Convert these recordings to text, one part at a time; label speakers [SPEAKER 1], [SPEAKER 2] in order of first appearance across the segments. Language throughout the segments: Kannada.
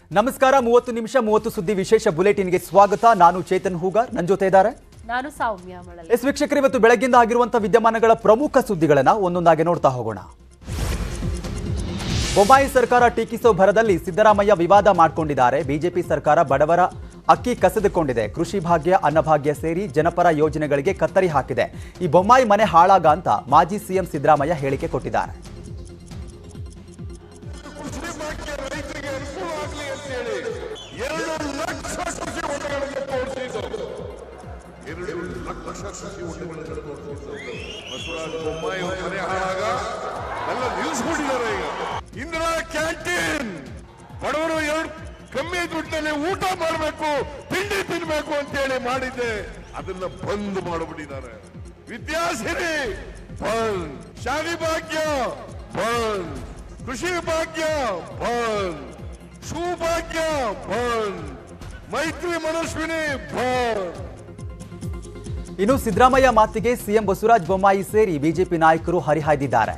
[SPEAKER 1] ನಮಸ್ಕಾರ ಮೂವತ್ತು ನಿಮಿಷ ಮೂವತ್ತು ಸುದ್ದಿ ವಿಶೇಷ ಬುಲೆಟಿನ್ಗೆ ಸ್ವಾಗತ ನಾನು ಚೇತನ್ ಹೂಗಾರ್ ನನ್ನ ಜೊತೆ ಇದ್ದಾರೆ
[SPEAKER 2] ನಾನು ಸೌಮ್ಯ ಮಳಲಿ
[SPEAKER 1] ಎಸ್ ವೀಕ್ಷಕರು ಇವತ್ತು ಬೆಳಗ್ಗಿಂದ ಆಗಿರುವಂತಹ ವಿದ್ಯಮಾನಗಳ ಪ್ರಮುಖ ಸುದ್ದಿಗಳನ್ನ ಒಂದೊಂದಾಗಿ ನೋಡ್ತಾ ಹೋಗೋಣ ಬೊಮ್ಮಾಯಿ ಸರ್ಕಾರ ಟೀಕಿಸೋ ಭರದಲ್ಲಿ ಸಿದ್ದರಾಮಯ್ಯ ವಿವಾದ ಮಾಡಿಕೊಂಡಿದ್ದಾರೆ ಬಿಜೆಪಿ ಸರ್ಕಾರ ಬಡವರ ಅಕ್ಕಿ ಕಸಿದುಕೊಂಡಿದೆ ಕೃಷಿ ಭಾಗ್ಯ ಅನ್ನಭಾಗ್ಯ ಸೇರಿ ಜನಪರ ಯೋಜನೆಗಳಿಗೆ ಕತ್ತರಿ ಹಾಕಿದೆ ಈ ಬೊಮ್ಮಾಯಿ ಮನೆ ಹಾಳಾಗ ಅಂತ ಮಾಜಿ ಸಿಎಂ ಸಿದ್ದರಾಮಯ್ಯ ಹೇಳಿಕೆ ಕೊಟ್ಟಿದ್ದಾರೆ
[SPEAKER 3] ಕೃಷಿ ಭಾಗ್ಯ ರೈತರಿಗೆ ಅನುಕೂಲ ಆಗಲಿ ಅಂತೇಳಿ ಎರಡು ಲಕ್ಷ ಕೃಷಿ ಹೊಂಡಗಳಿಗೆ ತೋರಿಸಿದ್ದು ಎರಡು ಲಕ್ಷ ಕೃಷಿ ಹೊಂಡಗಳನ್ನು ತೋರಿಸಿದ್ದು ಬಸವರಾಜ ಬೊಮ್ಮಾಯಿ ಅವ್ರ ಮನೆ ಹಾಳಾಗ ಎಲ್ಲ ನಿಲ್ಲಿಸ್ಬಿಟ್ಟಿದ್ದಾರೆ ಈಗ ಇಂದಿರಾ ಕ್ಯಾಂಟೀನ್ ಬಡವರು ಎರಡು ಕಮ್ಮಿ ದುಡ್ಡಲ್ಲಿ ಊಟ ಮಾಡಬೇಕು ತಿಂಡಿ ತಿನ್ಬೇಕು ಅಂತೇಳಿ ಮಾಡಿದ್ದೆ ಅದನ್ನ ಬಂದ್ ಮಾಡಿಬಿಟ್ಟಿದ್ದಾರೆ ವಿದ್ಯಾಸಿರಿ ಬಂದ್ ಶಾಲಿ ಭಾಗ್ಯ ಬಂದ್ ಕೃಷಿ ಭಾಗ್ಯ ಬಂದ್ ಸೌಭಾಗ್ಯ ಬಂದ್ ಮೈತ್ರಿ ಮನಸ್ವಿನಿ ಬಂದ್
[SPEAKER 1] ಇನ್ನು ಸಿದ್ದರಾಮಯ್ಯ ಮಾತಿಗೆ ಸಿಎಂ ಬಸವರಾಜ ಬೊಮ್ಮಾಯಿ ಸೇರಿ ಬಿಜೆಪಿ ನಾಯಕರು ಹರಿಹಾಯ್ದಿದ್ದಾರೆ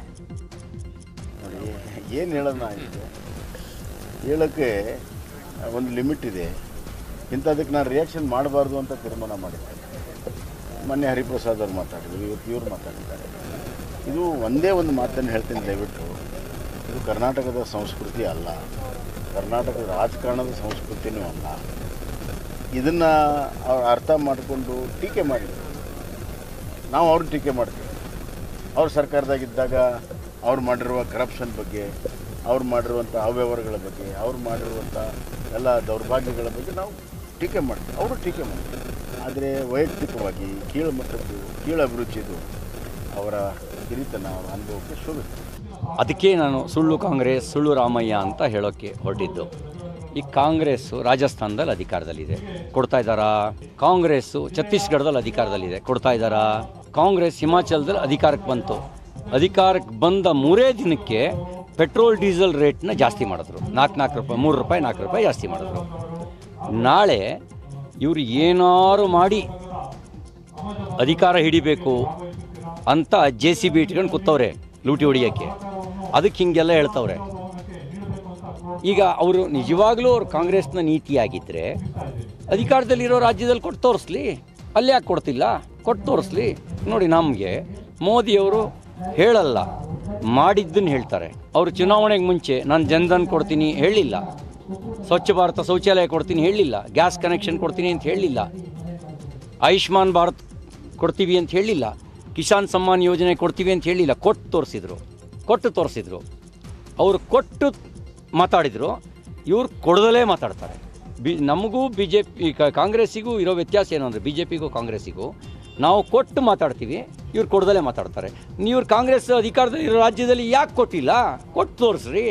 [SPEAKER 4] ನೋಡಿ ಏನು ಹೇಳೋಣ ಇದೆ ಹೇಳೋಕ್ಕೆ ಒಂದು ಲಿಮಿಟ್ ಇದೆ ಇಂಥದಕ್ಕೆ ನಾನು ರಿಯಾಕ್ಷನ್ ಮಾಡಬಾರ್ದು ಅಂತ ತೀರ್ಮಾನ ಮಾಡಿದ್ದೆ ಮೊನ್ನೆ ಹರಿಪ್ರಸಾದ್ ಅವ್ರು ಮಾತಾಡಿದ್ರು ಇವತ್ತು ಇವ್ರು ಮಾತಾಡಿದ್ದಾರೆ ಇದು ಒಂದೇ ಒಂದು ಮಾತನ್ನು ಹೇಳ್ತೀನಿ ದಯವಿಟ್ಟು ಇದು ಕರ್ನಾಟಕದ ಸಂಸ್ಕೃತಿ ಅಲ್ಲ ಕರ್ನಾಟಕದ ರಾಜಕಾರಣದ ಸಂಸ್ಕೃತಿನೂ ಅಲ್ಲ ಇದನ್ನು ಅವ್ರು ಅರ್ಥ ಮಾಡಿಕೊಂಡು ಟೀಕೆ ಮಾಡಿದ್ರು ನಾವು ಅವ್ರನ್ನ ಟೀಕೆ ಮಾಡ್ತೀವಿ ಅವ್ರ ಸರ್ಕಾರದಾಗಿದ್ದಾಗ ಅವ್ರು ಮಾಡಿರುವ ಕರಪ್ಷನ್ ಬಗ್ಗೆ ಅವ್ರು ಮಾಡಿರುವಂಥ ಅವ್ಯವಹಾರಗಳ ಬಗ್ಗೆ ಅವ್ರು ಮಾಡಿರುವಂಥ ಎಲ್ಲ ದೌರ್ಭಾಗ್ಯಗಳ ಬಗ್ಗೆ ನಾವು ಟೀಕೆ ಮಾಡ್ತೀವಿ ಅವರು ಟೀಕೆ ಮಾಡ್ತೀವಿ ಆದರೆ ವೈಯಕ್ತಿಕವಾಗಿ ಕೀಳು ಮಟ್ಟದ್ದು ಕೀಳು ಅಭಿರುಚಿದು ಅವರ ಹಿರಿತನ ಅವರ ಅನುಭವಕ್ಕೆ ಶೋಭಿಸ್ತದೆ
[SPEAKER 5] ಅದಕ್ಕೆ ನಾನು ಸುಳ್ಳು ಕಾಂಗ್ರೆಸ್ ಸುಳ್ಳು ರಾಮಯ್ಯ ಅಂತ ಹೇಳೋಕ್ಕೆ ಹೊರಟಿದ್ದು ಈ ಕಾಂಗ್ರೆಸ್ಸು ರಾಜಸ್ಥಾನದಲ್ಲಿ ಅಧಿಕಾರದಲ್ಲಿದೆ ಕೊಡ್ತಾ ಇದ್ದಾರಾ ಕಾಂಗ್ರೆಸ್ಸು ಛತ್ತೀಸ್ಗಢದಲ್ಲಿ ಅಧಿಕಾರದಲ್ಲಿದೆ ಕೊಡ್ತಾ ಇದ್ದಾರಾ ಕಾಂಗ್ರೆಸ್ ಹಿಮಾಚಲದಲ್ಲಿ ಅಧಿಕಾರಕ್ಕೆ ಬಂತು ಅಧಿಕಾರಕ್ಕೆ ಬಂದ ಮೂರೇ ದಿನಕ್ಕೆ ಪೆಟ್ರೋಲ್ ಡೀಸೆಲ್ ರೇಟ್ನ ಜಾಸ್ತಿ ಮಾಡಿದ್ರು ನಾಲ್ಕು ನಾಲ್ಕು ರೂಪಾಯಿ ಮೂರು ರೂಪಾಯಿ ನಾಲ್ಕು ರೂಪಾಯಿ ಜಾಸ್ತಿ ಮಾಡಿದ್ರು ನಾಳೆ ಇವರು ಏನಾರು ಮಾಡಿ ಅಧಿಕಾರ ಹಿಡಿಬೇಕು ಅಂತ ಜೆ ಸಿ ಬಿ ಇಟ್ಕೊಂಡು ಕೂತವ್ರೆ ಲೂಟಿ ಹೊಡಿಯೋಕ್ಕೆ ಅದಕ್ಕೆ ಹಿಂಗೆಲ್ಲ ಹೇಳ್ತವ್ರೆ ಈಗ ಅವರು ನಿಜವಾಗ್ಲೂ ಅವ್ರು ಕಾಂಗ್ರೆಸ್ನ ನೀತಿಯಾಗಿದ್ದರೆ ಅಧಿಕಾರದಲ್ಲಿರೋ ರಾಜ್ಯದಲ್ಲಿ ಕೊಟ್ಟು ತೋರಿಸ್ಲಿ ಅಲ್ಲಿ ಯಾಕೆ ಕೊಡ್ತಿಲ್ಲ ಕೊಟ್ಟು ತೋರಿಸ್ಲಿ ನೋಡಿ ನಮಗೆ ಮೋದಿಯವರು ಹೇಳಲ್ಲ ಮಾಡಿದ್ದನ್ನು ಹೇಳ್ತಾರೆ ಅವರು ಚುನಾವಣೆಗೆ ಮುಂಚೆ ನಾನು ಜನ್ಧನ್ ಕೊಡ್ತೀನಿ ಹೇಳಿಲ್ಲ ಸ್ವಚ್ಛ ಭಾರತ ಶೌಚಾಲಯ ಕೊಡ್ತೀನಿ ಹೇಳಿಲ್ಲ ಗ್ಯಾಸ್ ಕನೆಕ್ಷನ್ ಕೊಡ್ತೀನಿ ಅಂತ ಹೇಳಿಲ್ಲ ಆಯುಷ್ಮಾನ್ ಭಾರತ್ ಕೊಡ್ತೀವಿ ಅಂತ ಹೇಳಿಲ್ಲ ಕಿಸಾನ್ ಸಮ್ಮಾನ್ ಯೋಜನೆ ಕೊಡ್ತೀವಿ ಅಂತ ಹೇಳಿಲ್ಲ ಕೊಟ್ಟು ತೋರಿಸಿದ್ರು ಕೊಟ್ಟು ತೋರಿಸಿದ್ರು ಅವರು ಕೊಟ್ಟು ಮಾತಾಡಿದರು ಇವ್ರು ಕೊಡದಲೇ ಮಾತಾಡ್ತಾರೆ ಬಿ ನಮಗೂ ಬಿ ಜೆ ಪಿ ಕಾಂಗ್ರೆಸ್ಸಿಗೂ ಇರೋ ವ್ಯತ್ಯಾಸ ಏನು ಅಂದರೆ ಬಿ ಜೆ ಪಿಗೂ ಕಾಂಗ್ರೆಸ್ಸಿಗೂ ನಾವು ಕೊಟ್ಟು ಮಾತಾಡ್ತೀವಿ ಇವ್ರು ಕೊಡದಲೇ ಮಾತಾಡ್ತಾರೆ ನೀವು ಕಾಂಗ್ರೆಸ್ ಅಧಿಕಾರದಲ್ಲಿ ಇರೋ ರಾಜ್ಯದಲ್ಲಿ ಯಾಕೆ ಕೊಟ್ಟಿಲ್ಲ ಕೊಟ್ಟು ತೋರಿಸ್ರಿ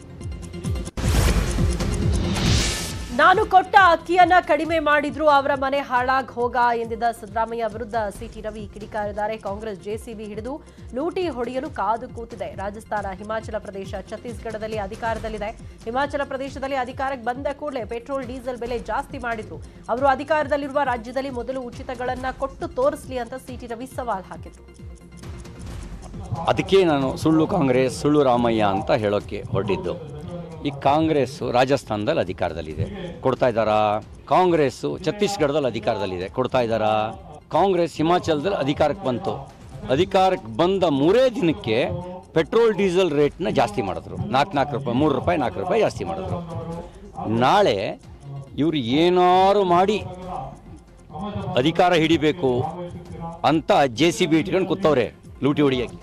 [SPEAKER 2] ನಾನು ಕೊಟ್ಟ ಅಕ್ಕಿಯನ್ನ ಕಡಿಮೆ ಮಾಡಿದ್ರು ಅವರ ಮನೆ ಹಾಳಾಗ್ ಹೋಗ ಎಂದಿದ್ದ ಸಿದ್ದರಾಮಯ್ಯ ವಿರುದ್ಧ ಸಿಟಿ ರವಿ ಕಿಡಿಕಾರಿದ್ದಾರೆ ಕಾಂಗ್ರೆಸ್ ಜೆಸಿಬಿ ಹಿಡಿದು ಲೂಟಿ ಹೊಡೆಯಲು ಕಾದು ಕೂತಿದೆ ರಾಜಸ್ಥಾನ ಹಿಮಾಚಲ ಪ್ರದೇಶ ಛತ್ತೀಸ್ಗಢದಲ್ಲಿ ಅಧಿಕಾರದಲ್ಲಿದೆ ಹಿಮಾಚಲ ಪ್ರದೇಶದಲ್ಲಿ ಅಧಿಕಾರಕ್ಕೆ ಬಂದ ಕೂಡಲೇ ಪೆಟ್ರೋಲ್ ಡೀಸೆಲ್ ಬೆಲೆ ಜಾಸ್ತಿ ಮಾಡಿದ್ರು ಅವರು ಅಧಿಕಾರದಲ್ಲಿರುವ ರಾಜ್ಯದಲ್ಲಿ ಮೊದಲು ಉಚಿತಗಳನ್ನ ಕೊಟ್ಟು ತೋರಿಸ್ಲಿ ಅಂತ ಸಿಟಿ ರವಿ ಸವಾಲ್ ಹಾಕಿದ್ರು
[SPEAKER 5] ಅದಕ್ಕೆ ನಾನು ಸುಳ್ಳು ಕಾಂಗ್ರೆಸ್ ಸುಳ್ಳು ರಾಮಯ್ಯ ಅಂತ ಹೇಳೋಕ್ಕೆ ಹೊರಟಿದ್ದು ಈ ಕಾಂಗ್ರೆಸ್ಸು ರಾಜಸ್ಥಾನದಲ್ಲಿ ಅಧಿಕಾರದಲ್ಲಿದೆ ಕೊಡ್ತಾ ಇದ್ದಾರಾ ಕಾಂಗ್ರೆಸ್ಸು ಛತ್ತೀಸ್ಗಢದಲ್ಲಿ ಅಧಿಕಾರದಲ್ಲಿದೆ ಕೊಡ್ತಾ ಇದ್ದಾರಾ ಕಾಂಗ್ರೆಸ್ ಹಿಮಾಚಲದಲ್ಲಿ ಅಧಿಕಾರಕ್ಕೆ ಬಂತು ಅಧಿಕಾರಕ್ಕೆ ಬಂದ ಮೂರೇ ದಿನಕ್ಕೆ ಪೆಟ್ರೋಲ್ ಡೀಸೆಲ್ ರೇಟ್ನ ಜಾಸ್ತಿ ಮಾಡಿದ್ರು ನಾಲ್ಕು ನಾಲ್ಕು ರೂಪಾಯಿ ಮೂರು ರೂಪಾಯಿ ನಾಲ್ಕು ರೂಪಾಯಿ ಜಾಸ್ತಿ ಮಾಡಿದ್ರು ನಾಳೆ ಇವರು ಏನಾರು ಮಾಡಿ ಅಧಿಕಾರ ಹಿಡಿಬೇಕು ಅಂತ ಜೆ ಸಿ ಬಿ ಇಟ್ಕೊಂಡು ಕೂತವ್ರೆ ಲೂಟಿ ಹೊಡಿಯೋಕ್ಕೆ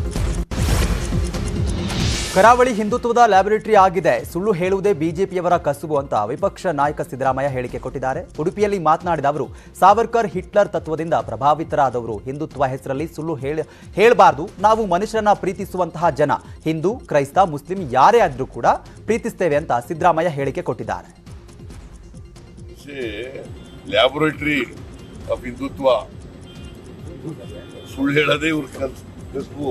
[SPEAKER 1] ಕರಾವಳಿ ಹಿಂದುತ್ವದ ಲ್ಯಾಬೊರೇಟರಿ ಆಗಿದೆ ಸುಳ್ಳು ಹೇಳುವುದೇ ಬಿಜೆಪಿಯವರ ಕಸುಬು ಅಂತ ವಿಪಕ್ಷ ನಾಯಕ ಸಿದ್ದರಾಮಯ್ಯ ಹೇಳಿಕೆ ಕೊಟ್ಟಿದ್ದಾರೆ ಉಡುಪಿಯಲ್ಲಿ ಮಾತನಾಡಿದ ಅವರು ಸಾವರ್ಕರ್ ಹಿಟ್ಲರ್ ತತ್ವದಿಂದ ಪ್ರಭಾವಿತರಾದವರು ಹಿಂದುತ್ವ ಹೆಸರಲ್ಲಿ ಸುಳ್ಳು ಹೇಳ ಹೇಳಬಾರ್ದು ನಾವು ಮನುಷ್ಯರನ್ನ ಪ್ರೀತಿಸುವಂತಹ ಜನ ಹಿಂದೂ ಕ್ರೈಸ್ತ ಮುಸ್ಲಿಂ ಯಾರೇ ಆದ್ರೂ ಕೂಡ ಪ್ರೀತಿಸ್ತೇವೆ ಅಂತ ಸಿದ್ದರಾಮಯ್ಯ ಹೇಳಿಕೆ ಕೊಟ್ಟಿದ್ದಾರೆ
[SPEAKER 3] ಲ್ಯಾಬೊರೇಟರಿ ಆಫ್ ಹಿಂದುತ್ವ ಸುಳ್ಳು ಹೇಳೋದೇ ಇವ್ರ ಕಲ್ಸ್ ಕಸ್ಬು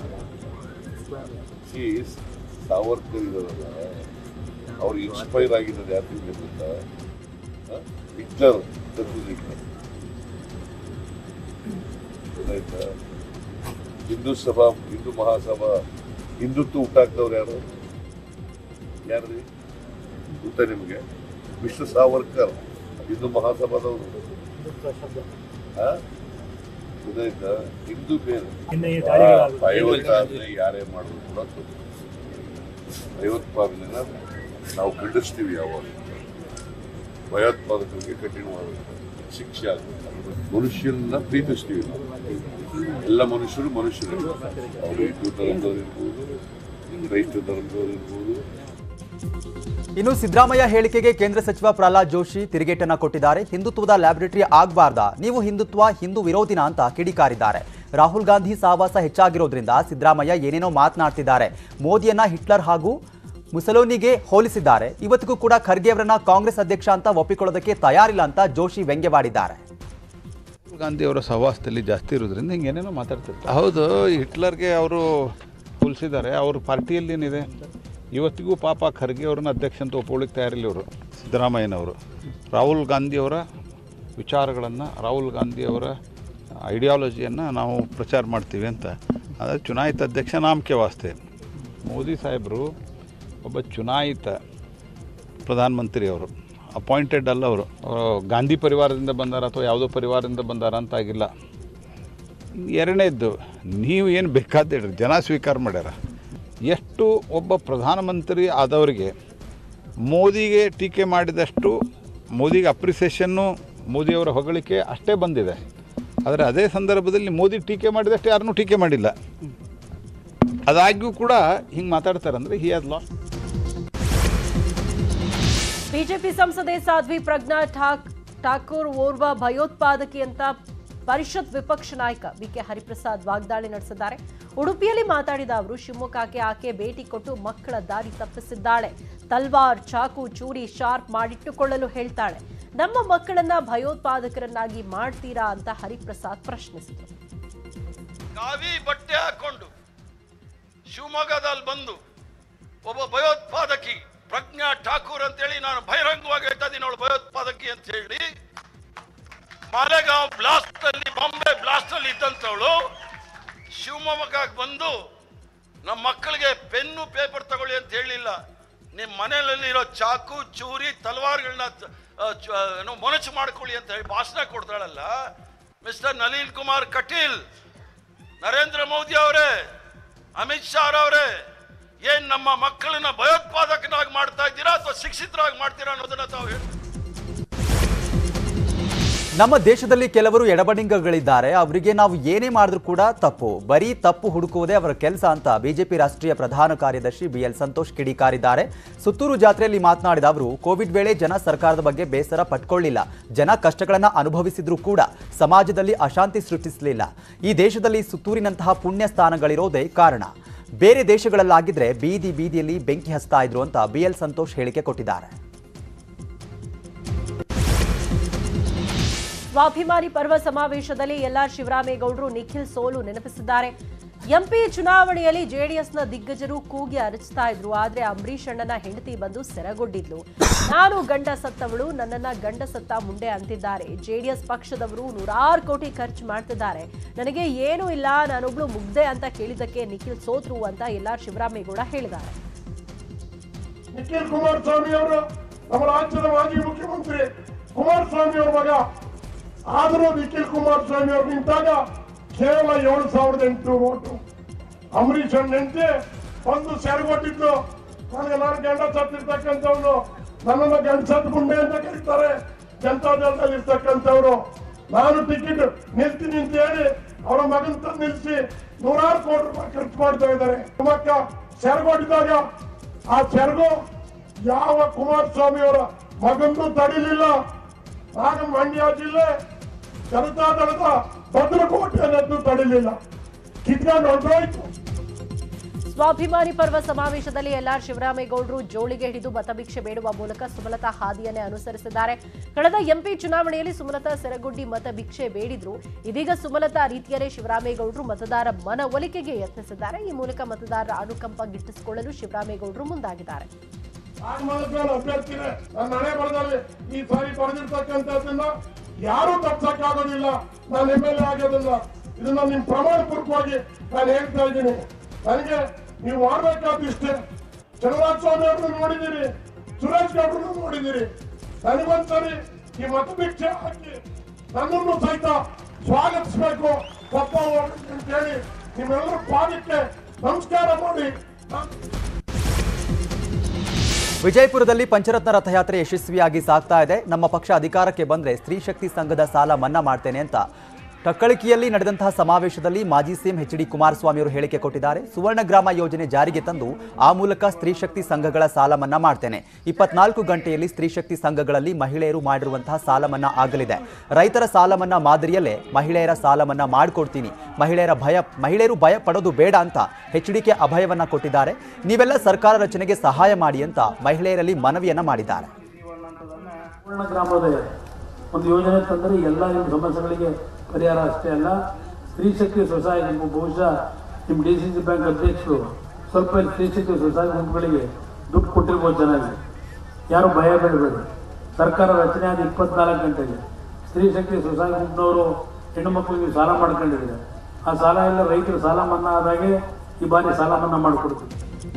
[SPEAKER 3] ಸಿ ಸಾವರ್ಕರ್ ಇದಾರಲ್ಲ ಅವ್ರು ಇನ್ಸ್ಪೈರ್ ಆಗಿರೋದು ಯಾರಿಗೆ ಗೊತ್ತಾ ಹ? ಹಿಟ್ಲರ್ ತತ್ವದ ಹಿಟ್ಲರ್ ಗೊತ್ತಾಯ್ತಾ ಹಿಂದೂ ಸಭಾ ಹಿಂದೂ ಮಹಾಸಭಾ ಹಿಂದುತ್ವ ಹುಟ್ಟಾಕ್ದವ್ರು ಯಾರು ಯಾರ್ರಿ ಗೊತ್ತಾ ನಿಮಗೆ ಮಿಸ್ಟರ್ ಸಾವರ್ಕರ್ ಹಿಂದೂ ಮಹಾಸಭಾದವರು ಆ? ಗೊತ್ತಾಯ್ತಾ ಹಿಂದೂ ಬೇರೆ
[SPEAKER 6] ಇನ್ನು ಈ ದಾಳಿಗಳಾಗುವುದು.
[SPEAKER 3] ಭಯೋತ್ಪಾದನೆ ಯಾರೇ ಮಾಡಿದ್ರು ಕೂಡ ತಪ್ಪು. ಭಯೋತ್ಪಾದನೆನ ನಾವು ಖಂಡಿಸ್ತೀವಿ ಯಾವಾಗ ಭಯೋತ್ಪಾದಕರಿಗೆ ಕಠಿಣವಾದ ಶಿಕ್ಷೆ ಆಗಬೇಕು ಮನುಷ್ಯರನ್ನ ಪ್ರೀತಿಸ್ತೀವಿ ನಾವು ಎಲ್ಲ ಮನುಷ್ಯರು ಮನುಷ್ಯರು ಅವರು ಹಿಂದೂ ಧರ್ಮದವ್ರು ಇರ್ಬೋದು ಕ್ರೈಸ್ತ ಧರ್ಮದವ್ರು ಇರ್ಬೋದು
[SPEAKER 1] ಇನ್ನು ಸಿದ್ದರಾಮಯ್ಯ ಹೇಳಿಕೆಗೆ ಕೇಂದ್ರ ಸಚಿವ ಪ್ರಹ್ಲಾದ್ ಜೋಶಿ ತಿರುಗೇಟನ್ನ ಕೊಟ್ಟಿದ್ದಾರೆ ಹಿಂದುತ್ವದ ಲ್ಯಾಬೊರೇಟರಿ ಆಗ್ಬಾರ್ದಾ ನೀವು ಹಿಂದುತ್ವ ಹಿಂದೂ ವಿರೋಧಿನ ಅಂತ ಕಿಡಿಕಾರಿದ್ದಾರೆ ರಾಹುಲ್ ಗಾಂಧಿ ಸಹವಾಸ ಹೆಚ್ಚಾಗಿರೋದ್ರಿಂದ ಸಿದ್ದರಾಮಯ್ಯ ಏನೇನೋ ಮಾತನಾಡ್ತಿದ್ದಾರೆ ಮೋದಿಯನ್ನ ಹಿಟ್ಲರ್ ಹಾಗೂ ಮುಸಲೋನಿಗೆ ಹೋಲಿಸಿದ್ದಾರೆ ಇವತ್ತಿಗೂ ಕೂಡ ಖರ್ಗೆ ಅವರನ್ನ ಕಾಂಗ್ರೆಸ್ ಅಧ್ಯಕ್ಷ ಅಂತ ಒಪ್ಪಿಕೊಳ್ಳೋದಕ್ಕೆ ತಯಾರಿಲ್ಲ ಅಂತ ಜೋಶಿ ವ್ಯಂಗ್ಯವಾಡಿದ್ದಾರೆ
[SPEAKER 7] ರಾಹುಲ್ ಗಾಂಧಿ ಅವರ ಸಹವಾಸದಲ್ಲಿ ಜಾಸ್ತಿ ಇರೋದ್ರಿಂದ ಹಿಂಗೇನೇನೋ ಮಾತಾಡ್ತಿರ್ತಾರೆ ಹೌದು ಹಿಟ್ಲರ್ಗೆ ಅವರು ಹೋಲಿಸಿದ್ದಾರೆ ಅವ್ರ ಪಾರ್ಟಿಯಲ್ಲಿ ಏನಿದೆ ಇವತ್ತಿಗೂ ಪಾಪ ಖರ್ಗೆ ಅವ್ರನ್ನ ಅಧ್ಯಕ್ಷ ಅಂತ ಒಪ್ಕೊಳ್ಳಿಕ್ಕೆ ತಯಾರಿಲ್ಲ ಇವರು ಸಿದ್ದರಾಮಯ್ಯನವರು ರಾಹುಲ್ ಗಾಂಧಿಯವರ ವಿಚಾರಗಳನ್ನು ರಾಹುಲ್ ಗಾಂಧಿಯವರ ಐಡಿಯಾಲಜಿಯನ್ನು ನಾವು ಪ್ರಚಾರ ಮಾಡ್ತೀವಿ ಅಂತ ಅದೇ ಚುನಾಯಿತ ಅಧ್ಯಕ್ಷ ನಾಮಕೆ ವಾಸ್ತೆ ಮೋದಿ ಸಾಹೇಬರು ಒಬ್ಬ ಚುನಾಯಿತ ಪ್ರಧಾನಮಂತ್ರಿ ಅವರು ಅಪಾಯಿಂಟೆಡ್ ಅಲ್ಲ ಅವರು ಅವರು ಗಾಂಧಿ ಪರಿವಾರದಿಂದ ಬಂದಾರ ಅಥವಾ ಯಾವುದೋ ಪರಿವಾರದಿಂದ ಬಂದಾರ ಅಂತ ಆಗಿಲ್ಲ ಎರಡನೇದ್ದು ನೀವು ಏನು ಬೇಕಾದ ಹೇಳ್ರಿ ಜನ ಸ್ವೀಕಾರ ಮಾಡ್ಯಾರ ಎಷ್ಟು ಒಬ್ಬ ಪ್ರಧಾನಮಂತ್ರಿ ಆದವರಿಗೆ ಮೋದಿಗೆ ಟೀಕೆ ಮಾಡಿದಷ್ಟು ಮೋದಿಗೆ ಅಪ್ರಿಸಿಯೇಷನ್ನು ಮೋದಿಯವರ ಹೊಗಳಿಕೆ ಅಷ್ಟೇ ಬಂದಿದೆ ಆದರೆ ಅದೇ ಸಂದರ್ಭದಲ್ಲಿ ಮೋದಿ ಟೀಕೆ ಮಾಡಿದಷ್ಟು ಯಾರನ್ನೂ ಟೀಕೆ ಮಾಡಿಲ್ಲ ಅದಾಗ್ಯೂ ಕೂಡ ಹಿಂಗೆ ಮಾತಾಡ್ತಾರೆ ಅಂದರೆ ಹಿ ಹ್ಯಾಸ್ ಲಾಸ್ಟ್
[SPEAKER 2] ಬಿಜೆಪಿ ಸಂಸದೆ ಸಾಧ್ವಿ ಪ್ರಜ್ಞಾ ಠಾಕ್ ಠಾಕೂರ್ ಓರ್ವ ಭಯೋತ್ಪಾದಕಿ ಅಂತ ಪರಿಷತ್ ವಿಪಕ್ಷ ನಾಯಕ ಬಿಕೆ ಹರಿಪ್ರಸಾದ್ ವಾಗ್ದಾಳಿ ನಡೆಸಿದ್ದಾರೆ ಉಡುಪಿಯಲ್ಲಿ ಮಾತಾಡಿದ ಅವರು ಶಿವಮೊಗ್ಗಕ್ಕೆ ಆಕೆ ಭೇಟಿ ಕೊಟ್ಟು ಮಕ್ಕಳ ದಾರಿ ತಪ್ಪಿಸಿದ್ದಾಳೆ ತಲ್ವಾರ್ ಚಾಕು ಚೂರಿ ಶಾರ್ಪ್ ಮಾಡಿಟ್ಟುಕೊಳ್ಳಲು ಹೇಳ್ತಾಳೆ ನಮ್ಮ ಮಕ್ಕಳನ್ನ ಭಯೋತ್ಪಾದಕರನ್ನಾಗಿ ಮಾಡ್ತೀರಾ ಅಂತ ಹರಿಪ್ರಸಾದ್ ಪ್ರಶ್ನಿಸಿದರು
[SPEAKER 8] ಕಾವಿ ಬಟ್ಟೆ ಹಾಕೊಂಡು ಶಿವಮೊಗ್ಗದಲ್ಲಿ ಬಂದು ಒಬ್ಬ ಭಯೋತ್ಪಾದಕಿ ಪ್ರಜ್ಞಾ ಠಾಕೂರ್ ಅಂತೇಳಿ ನಾನು ಬಹಿರಂಗವಾಗಿ ಹೇಳ್ತಾ ಇದ್ದೀನಿ ಅವಳು ಭಯೋತ್ಪಾದಕಿ ಅಂತ ಹೇಳಿ ಮಾಲೆಗಾಂವ್ ಬ್ಲಾಸ್ಟ್ ಅಲ್ಲಿ ಬಾಂಬೆ ಬ್ಲಾಸ್ಟ್ ಅಲ್ಲಿ ಇದ್ದಂಥವಳು ಶಿವಮೊಗ್ಗಕ್ಕೆ ಬಂದು ನಮ್ಮ ಮಕ್ಕಳಿಗೆ ಪೆನ್ನು ಪೇಪರ್ ತಗೊಳ್ಳಿ ಅಂತ ಹೇಳಿಲ್ಲ ನಿಮ್ಮ ಮನೆಯಲ್ಲಿರೋ ಚಾಕು ಚೂರಿ ತಲವಾರ್ಗಳನ್ನ ಏನು ಮೊನಚು ಮಾಡ್ಕೊಳ್ಳಿ ಅಂತ ಹೇಳಿ ಭಾಷಣ ಕೊಡ್ತಾಳಲ್ಲ ಮಿಸ್ಟರ್ ನಳಿನ್ ಕುಮಾರ್ ಕಟೀಲ್ ನರೇಂದ್ರ ಮೋದಿ ಅವರೇ ಅಮಿತ್ ಶಾ ಅವರೇ ಏನ್ ನಮ್ಮ ಮಕ್ಕಳನ್ನ ಭಯೋತ್ಪಾದಕನಾಗಿ ಮಾಡ್ತಾ ಇದ್ದೀರಾ ಅಥವಾ ಶಿಕ್ಷಿತರಾಗಿ ಮಾಡ್ತೀರಾ ಅನ್ನೋದನ್ನ ತಾವು ಹೇಳಿ
[SPEAKER 1] ನಮ್ಮ ದೇಶದಲ್ಲಿ ಕೆಲವರು ಎಡಬಡಿಂಗಗಳಿದ್ದಾರೆ ಅವರಿಗೆ ನಾವು ಏನೇ ಮಾಡಿದ್ರೂ ಕೂಡ ತಪ್ಪು ಬರೀ ತಪ್ಪು ಹುಡುಕುವುದೇ ಅವರ ಕೆಲಸ ಅಂತ ಬಿಜೆಪಿ ರಾಷ್ಟ್ರೀಯ ಪ್ರಧಾನ ಕಾರ್ಯದರ್ಶಿ ಬಿಎಲ್ ಸಂತೋಷ್ ಕಿಡಿಕಾರಿದ್ದಾರೆ ಸುತ್ತೂರು ಜಾತ್ರೆಯಲ್ಲಿ ಮಾತನಾಡಿದ ಅವರು ಕೋವಿಡ್ ವೇಳೆ ಜನ ಸರ್ಕಾರದ ಬಗ್ಗೆ ಬೇಸರ ಪಟ್ಕೊಳ್ಳಿಲ್ಲ ಜನ ಕಷ್ಟಗಳನ್ನು ಅನುಭವಿಸಿದ್ರೂ ಕೂಡ ಸಮಾಜದಲ್ಲಿ ಅಶಾಂತಿ ಸೃಷ್ಟಿಸಲಿಲ್ಲ ಈ ದೇಶದಲ್ಲಿ ಸುತ್ತೂರಿನಂತಹ ಪುಣ್ಯ ಸ್ಥಾನಗಳಿರೋದೇ ಕಾರಣ ಬೇರೆ ದೇಶಗಳಲ್ಲಾಗಿದ್ರೆ ಬೀದಿ ಬೀದಿಯಲ್ಲಿ ಬೆಂಕಿ ಹಚ್ತಾ ಇದ್ರು ಅಂತ ಬಿಎಲ್ ಸಂತೋಷ್ ಹೇಳಿಕೆ ಕೊಟ್ಟಿದ್ದಾರೆ
[SPEAKER 2] ಸ್ವಾಭಿಮಾನಿ ಪರ್ವ ಸಮಾವೇಶದಲ್ಲಿ ಎಲ್ಆರ್ ಶಿವರಾಮೇಗೌಡರು ನಿಖಿಲ್ ಸೋಲು ನೆನಪಿಸಿದ್ದಾರೆ ಎಂಪಿ ಚುನಾವಣೆಯಲ್ಲಿ ಜೆಡಿಎಸ್ನ ದಿಗ್ಗಜರು ಕೂಗಿ ಅರಚ್ತಾ ಇದ್ರು ಆದ್ರೆ ಅಂಬರೀಷ್ ಅಣ್ಣನ ಹೆಂಡತಿ ಬಂದು ಸೆರಗೊಡ್ಡಿದ್ಲು ನಾನು ಗಂಡ ಸತ್ತವಳು ನನ್ನನ್ನ ಗಂಡ ಸತ್ತ ಮುಂಡೆ ಅಂತಿದ್ದಾರೆ ಜೆಡಿಎಸ್ ಪಕ್ಷದವರು ನೂರಾರು ಕೋಟಿ ಖರ್ಚು ಮಾಡ್ತಿದ್ದಾರೆ ನನಗೆ ಏನೂ ಇಲ್ಲ ನಾನೊಬ್ಳು ಮುಗ್ದೆ ಅಂತ ಕೇಳಿದ್ದಕ್ಕೆ ನಿಖಿಲ್ ಸೋತ್ರು ಅಂತ ಎಲ್ಆರ್ ಶಿವರಾಮೇಗೌಡ ಹೇಳಿದ್ದಾರೆ
[SPEAKER 9] ನಿಖಿಲ್ ಕುಮಾರಸ್ವಾಮಿ ಅವರು ನಮ್ಮ ರಾಜ್ಯದ ಮಾಜಿ ಮುಖ್ಯಮಂತ್ರಿ ಕುಮಾರಸ್ವಾಮಿ ಅವ್ರ ಮಗ ಆದರೂ ನಿಖಿಲ್ ಕುಮಾರಸ್ವಾಮಿ ಅವರು ನಿಂತಾಗ ಕೇವಲ ಏಳು ಸಾವಿರದ ಎಂಟುನೂರು ಓಟು ಅಂಬರೀಷ್ ಹೆಂಡತಿ ಒಂದು ಸೆರಗೊಟ್ಟಿದ್ದು ನನಗೆ ನಾನು ಗಂಡ ಸತ್ತಿರ್ತಕ್ಕಂಥವ್ರು ನನ್ನನ್ನು ಗಂಡಸತ್ ಗುಂಡೆ ಅಂತ ಕರೀತಾರೆ ಜನತಾದಳದಲ್ಲಿ ಇರ್ತಕ್ಕಂಥವ್ರು ನಾನು ಟಿಕೆಟ್ ನಿಲ್ತೀನಿ ಅಂತ ಹೇಳಿ ಅವರ ಮಗನ್ ತಂದು ನಿಲ್ಸಿ ನೂರಾರು ಕೋಟಿ ರೂಪಾಯಿ ಖರ್ಚು ಮಾಡ್ತಾ ಇದ್ದಾರೆ ಮಕ್ಕ ಸೆರಗೊಟ್ಟಿದಾಗ ಆ ಸೆರಗು ಯಾವ ಕುಮಾರಸ್ವಾಮಿ ಅವರ ಮಗಂದು ತಡಿಲಿಲ್ಲ ಆಗ ಮಂಡ್ಯ ಜಿಲ್ಲೆ ಜನತಾದಳದ ಭದ್ರಕೋಟೆಯನ್ನದ್ದು ತಡಿಲಿಲ್ಲ ಕಿತ್ಕೊಂಡು ಹೊರಟೋಯ್ತು
[SPEAKER 2] ಸ್ವಾಭಿಮಾನಿ ಪರ್ವ ಸಮಾವೇಶದಲ್ಲಿ ಎಲ್ಆರ್ ಶಿವರಾಮೇಗೌಡರು ಜೋಳಿಗೆ ಹಿಡಿದು ಮತಭಿಕ್ಷೆ ಬೇಡುವ ಮೂಲಕ ಸುಮಲತಾ ಹಾದಿಯನ್ನೇ ಅನುಸರಿಸಿದ್ದಾರೆ ಕಳೆದ ಎಂಪಿ ಚುನಾವಣೆಯಲ್ಲಿ ಸುಮಲತಾ ಸೆರಗುಡ್ಡಿ ಮತ ಭಿಕ್ಷೆ ಬೇಡಿದ್ರು ಇದೀಗ ಸುಮಲತಾ ರೀತಿಯಲ್ಲೇ ಶಿವರಾಮೇಗೌಡರು ಮತದಾರ ಮನವೊಲಿಕೆಗೆ ಯತ್ನಿಸಿದ್ದಾರೆ ಈ ಮೂಲಕ ಮತದಾರರ ಅನುಕಂಪ ಗಿಟ್ಟಿಸಿಕೊಳ್ಳಲು ಶಿವರಾಮೇಗೌಡರು ಮುಂದಾಗಿದ್ದಾರೆ
[SPEAKER 9] ನಾನು ಅಭ್ಯರ್ಥಿನೇ ನನ್ನ ಹಣೆ ಬರದಲ್ಲಿ ಈ ಸಾರಿ ಬರೆದಿರ್ತಕ್ಕಂಥದ್ದನ್ನ ಯಾರೂ ತಪ್ಸಕ್ಕಾಗೋದಿಲ್ಲ ನಾನು ಎಮ್ ಎಲ್ ಎ ಆಗೋದಿಲ್ಲ ಇದನ್ನ ನಿಮ್ ಪ್ರಮಾಣ ಪೂರ್ವಕವಾಗಿ ನಾನು ಹೇಳ್ತಾ ಇದ್ದೀನಿ ನನಗೆ ನೀವು ಮಾಡ್ಬೇಕಾದ ಇಷ್ಟೇ ಚಂದ್ರರಾಜ ಸ್ವಾಮಿ ಅವ್ರನ್ನ ನೋಡಿದ್ದೀರಿ ಸುರೇಶ್ ಗೌಡ್ರನ್ನು ನೋಡಿದಿರಿ ನನಗೊಂದ್ಸರಿ ಈ ಮತಭಿಕ್ಷೆ ಹಾಕಿ ನನ್ನನ್ನು ಸಹಿತ ಸ್ವಾಗತಿಸಬೇಕು ಒಬ್ಬ ಅಂತ ಹೇಳಿ ನಿಮ್ಮೆಲ್ಲರ ಪಾದಕ್ಕೆ ನಮಸ್ಕಾರ ಮಾಡಿ ನಾನು
[SPEAKER 1] ವಿಜಯಪುರದಲ್ಲಿ ಪಂಚರತ್ನ ರಥಯಾತ್ರೆ ಯಶಸ್ವಿಯಾಗಿ ಸಾಗ್ತಾ ಇದೆ ನಮ್ಮ ಪಕ್ಷ ಅಧಿಕಾರಕ್ಕೆ ಬಂದ್ರೆ ಸ್ತ್ರೀ ಶಕ್ತಿ ಸಂಘದ ಸಾಲ ಮನ್ನಾ ಮಾಡ್ತೇನೆ ಅಂತ ಟಕ್ಕಳಿಕಿಯಲ್ಲಿ ನಡೆದಂತಹ ಸಮಾವೇಶದಲ್ಲಿ ಮಾಜಿ ಸಿಎಂ ಎಚ್ ಡಿ ಕುಮಾರಸ್ವಾಮಿ ಅವರು ಹೇಳಿಕೆ ಕೊಟ್ಟಿದ್ದಾರೆ ಸುವರ್ಣ ಗ್ರಾಮ ಯೋಜನೆ ಜಾರಿಗೆ ತಂದು ಆ ಮೂಲಕ ಸ್ತ್ರೀ ಶಕ್ತಿ ಸಂಘಗಳ ಸಾಲ ಮನ್ನಾ ಮಾಡ್ತೇನೆ ಇಪ್ಪತ್ನಾಲ್ಕು ಗಂಟೆಯಲ್ಲಿ ಸ್ತ್ರೀ ಶಕ್ತಿ ಸಂಘಗಳಲ್ಲಿ ಮಹಿಳೆಯರು ಮಾಡಿರುವಂತಹ ಸಾಲ ಮನ್ನಾ ಆಗಲಿದೆ ರೈತರ ಸಾಲ ಮನ್ನಾ ಮಾದರಿಯಲ್ಲೇ ಮಹಿಳೆಯರ ಸಾಲ ಮನ್ನಾ ಮಾಡಿಕೊಡ್ತೀನಿ ಮಹಿಳೆಯರ ಭಯ ಮಹಿಳೆಯರು ಭಯ ಪಡೋದು ಬೇಡ ಅಂತ ಎಚ್ಡಿಕೆ ಅಭಯವನ್ನ ಕೊಟ್ಟಿದ್ದಾರೆ ನೀವೆಲ್ಲ ಸರ್ಕಾರ ರಚನೆಗೆ ಸಹಾಯ ಮಾಡಿ ಅಂತ ಮಹಿಳೆಯರಲ್ಲಿ ಮನವಿಯನ್ನ ಮಾಡಿದ್ದಾರೆ
[SPEAKER 6] ಪೂರ್ಣ ಗ್ರಾಮೋದಯ ಒಂದು ಯೋಜನೆ ತಂದರೆ ಎಲ್ಲ ನಿಮ್ಮ ಸಮಸ್ಯೆಗಳಿಗೆ ಪರಿಹಾರ ಅಷ್ಟೇ ಅಲ್ಲ ಸ್ತ್ರೀ ಶಕ್ತಿ ಸ್ವಸಹಾಯ ಗುಂಪು ಬಹುಶಃ ನಿಮ್ಮ ಡಿ ಸಿ ಸಿ ಬ್ಯಾಂಕ್ ಅಧ್ಯಕ್ಷರು ಸ್ವಲ್ಪ ಇಲ್ಲಿ ಸ್ತ್ರೀ ಶಕ್ತಿ ಸ್ವಸಹಾಯ ಗುಂಪುಗಳಿಗೆ ದುಡ್ಡು ಕೊಟ್ಟಿರ್ಬೋದು ಚೆನ್ನಾಗಿ ಯಾರು ಭಯ ಬೀಳಬೇಡಿ ಸರ್ಕಾರ ರಚನೆ ಆದ ಇಪ್ಪತ್ನಾಲ್ಕು ಗಂಟೆಗೆ ಸ್ತ್ರೀ ಶಕ್ತಿ ಸ್ವಸಹಾಯ ಗುಂಪಿನವರು ಹೆಣ್ಣು ಮಕ್ಕಳಿಗೆ ಸಾಲ ಮಾಡ್ಕೊಂಡಿದ್ದಾರೆ ಆ ಸಾಲ ಎಲ್ಲ ರೈತರು ಸಾಲ ಮನ್ನಾ ಆದಾಗೆ ಈ ಬಾರಿ ಸಾಲ ಮನ್ನಾ ಮಾಡಿಕೊಡ್ತೀವಿ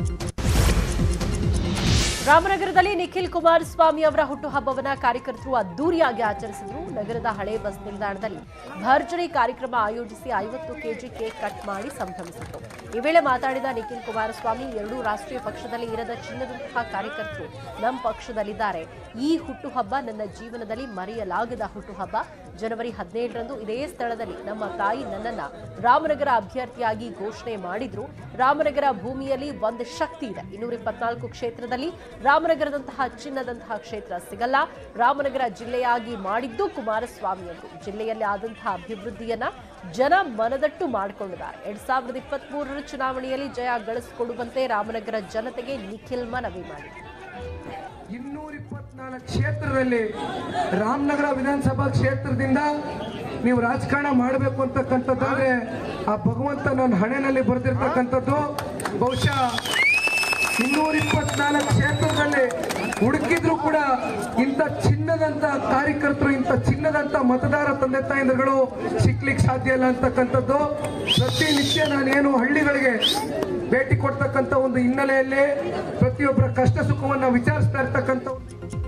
[SPEAKER 2] ರಾಮನಗರದಲ್ಲಿ ನಿಖಿಲ್ ಕುಮಾರಸ್ವಾಮಿ ಅವರ ಹುಟ್ಟುಹಬ್ಬವನ್ನ ಕಾರ್ಯಕರ್ತರು ಅದ್ದೂರಿಯಾಗಿ ಆಚರಿಸಿದ್ರು ನಗರದ ಹಳೆ ಬಸ್ ನಿಲ್ದಾಣದಲ್ಲಿ ಭರ್ಜರಿ ಕಾರ್ಯಕ್ರಮ ಆಯೋಜಿಸಿ ಐವತ್ತು ಕೆಜಿ ಕೇಕ್ ಕಟ್ ಮಾಡಿ ಸಂಭ್ರಮಿಸಿದ್ರು ಈ ವೇಳೆ ಮಾತಾಡಿದ ನಿಖಿಲ್ ಕುಮಾರಸ್ವಾಮಿ ಎರಡೂ ರಾಷ್ಟ್ರೀಯ ಪಕ್ಷದಲ್ಲಿ ಇರದ ಚಿನ್ನದಂತಹ ಕಾರ್ಯಕರ್ತರು ನಮ್ಮ ಪಕ್ಷದಲ್ಲಿದ್ದಾರೆ ಈ ಹುಟ್ಟುಹಬ್ಬ ನನ್ನ ಜೀವನದಲ್ಲಿ ಮರೆಯಲಾಗದ ಹುಟ್ಟುಹಬ್ಬ ಜನವರಿ ಹದಿನೇಳರಂದು ಇದೇ ಸ್ಥಳದಲ್ಲಿ ನಮ್ಮ ತಾಯಿ ನನ್ನನ್ನ ರಾಮನಗರ ಅಭ್ಯರ್ಥಿಯಾಗಿ ಘೋಷಣೆ ಮಾಡಿದ್ರು ರಾಮನಗರ ಭೂಮಿಯಲ್ಲಿ ಒಂದು ಶಕ್ತಿ ಇದೆ ಇನ್ನೂರ ಇಪ್ಪತ್ನಾಲ್ಕು ಕ್ಷೇತ್ರದಲ್ಲಿ ರಾಮನಗರದಂತಹ ಚಿನ್ನದಂತಹ ಕ್ಷೇತ್ರ ಸಿಗಲ್ಲ ರಾಮನಗರ ಜಿಲ್ಲೆಯಾಗಿ ಮಾಡಿದ್ದು ಕುಮಾರಸ್ವಾಮಿ ಅವರು ಜಿಲ್ಲೆಯಲ್ಲಿ ಆದಂತಹ ಅಭಿವೃದ್ಧಿಯನ್ನ ಜನ ಮನದಟ್ಟು ಮಾಡಿಕೊಂಡಿದ್ದಾರೆ ಎರಡ್ ಸಾವಿರದ ಇಪ್ಪತ್ತ್ ಮೂರರ ಚುನಾವಣೆಯಲ್ಲಿ ಜಯ ಗಳಿಸಿಕೊಡುವಂತೆ ರಾಮನಗರ ಜನತೆಗೆ ನಿಖಿಲ್ ಮನವಿ ಮಾಡಿದರು
[SPEAKER 10] ಇನ್ನೂರ ಇಪ್ಪತ್ನಾಲ್ಕು ಕ್ಷೇತ್ರದಲ್ಲಿ ರಾಮನಗರ ವಿಧಾನಸಭಾ ಕ್ಷೇತ್ರದಿಂದ ನೀವು ರಾಜಕಾರಣ ಮಾಡಬೇಕು ಅಂತಕ್ಕಂಥದ್ದಾದ್ರೆ ಆ ಭಗವಂತ ನನ್ನ ಹಣೆನಲ್ಲಿ ಬರೆದಿರ್ತಕ್ಕಂಥದ್ದು ಬಹುಶಃ ಇನ್ನೂರ ಇಪ್ಪತ್ನಾಲ್ಕು ಕ್ಷೇತ್ರದಲ್ಲಿ ಹುಡುಕಿದ್ರು ಕೂಡ ಇಂಥ ಚಿನ್ನದಂತ ಕಾರ್ಯಕರ್ತರು ಇಂಥ ಚಿನ್ನದಂತ ಮತದಾರ ತಂದೆ ತಾಯಂದಿರುಗಳು ಸಿಕ್ಲಿಕ್ಕೆ ಸಾಧ್ಯ ಇಲ್ಲ ಅಂತಕ್ಕಂಥದ್ದು ಪ್ರತಿನಿತ್ಯ ನಾನೇನು ಹಳ್ಳಿಗಳಿಗೆ ಭೇಟಿ ಕೊಡ್ತಕ್ಕಂಥ ಒಂದು ಹಿನ್ನೆಲೆಯಲ್ಲಿ ಪ್ರತಿಯೊಬ್ಬರ ಕಷ್ಟ ಸುಖವನ್ನ ವಿಚಾರಿಸ್ತಾ ಇರ್ತಕ್ಕಂಥ ಒಂದು